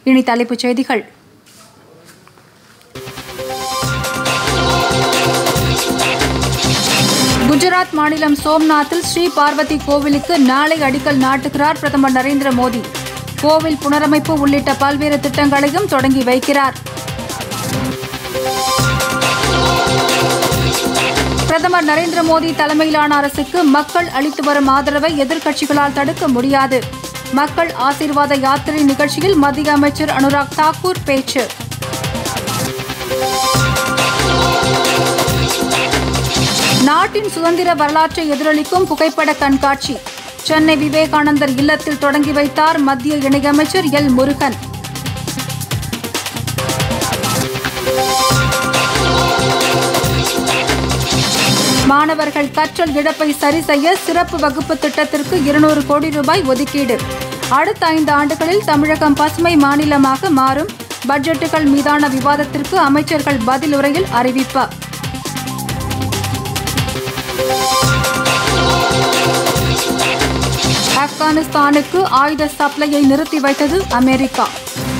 இனி தலைப்புச் செய்திகள் குஜராத் மாநிலம் சோம்நாத்தில் ஸ்ரீ பார்வதி கோவிலுக்கு நாளை அடிக்கல் நாட்டுகிறார் பிரதமர் நரேந்திர மோடி கோவில் புனரமைப்பு உள்ளிட்ட பல்வேறு திட்டங்களையும் தொடங்கி வைக்கிறார் பிரதமர் நரேந்திர மோடி தலைமையிலான அரசுக்கு மக்கள் அளித்து வரும் ஆதரவை எதிர்க்கட்சிகளால் தடுக்க முடியாது மக்கள் ஆசீர்வாத யாத்திரை நிகழ்ச்சியில் மத்திய அமைச்சர் அனுராக் தாக்கூர் பேச்சு நாட்டின் சுதந்திர வரலாற்றை எதிரொலிக்கும் புகைப்பட கண்காட்சி சென்னை விவேகானந்தர் இல்லத்தில் தொடங்கி வைத்தார் மத்திய இணையமைச்சர் எல் முருகன் மாணவர்கள் கற்றல் இழப்பை சரி செய்ய சிறப்பு வகுப்பு திட்டத்திற்கு இருநூறு கோடி ரூபாய் ஒதுக்கீடு அடுத்த ஐந்து ஆண்டுகளில் தமிழகம் பசுமை மாநிலமாக மாறும் பட்ஜெட்டுகள் மீதான விவாதத்திற்கு அமைச்சர்கள் பதில் உரையில் அறிவிப்பு ஆப்கானிஸ்தானுக்கு ஆயுத சப்ளையை நிறுத்தி வைத்தது அமெரிக்கா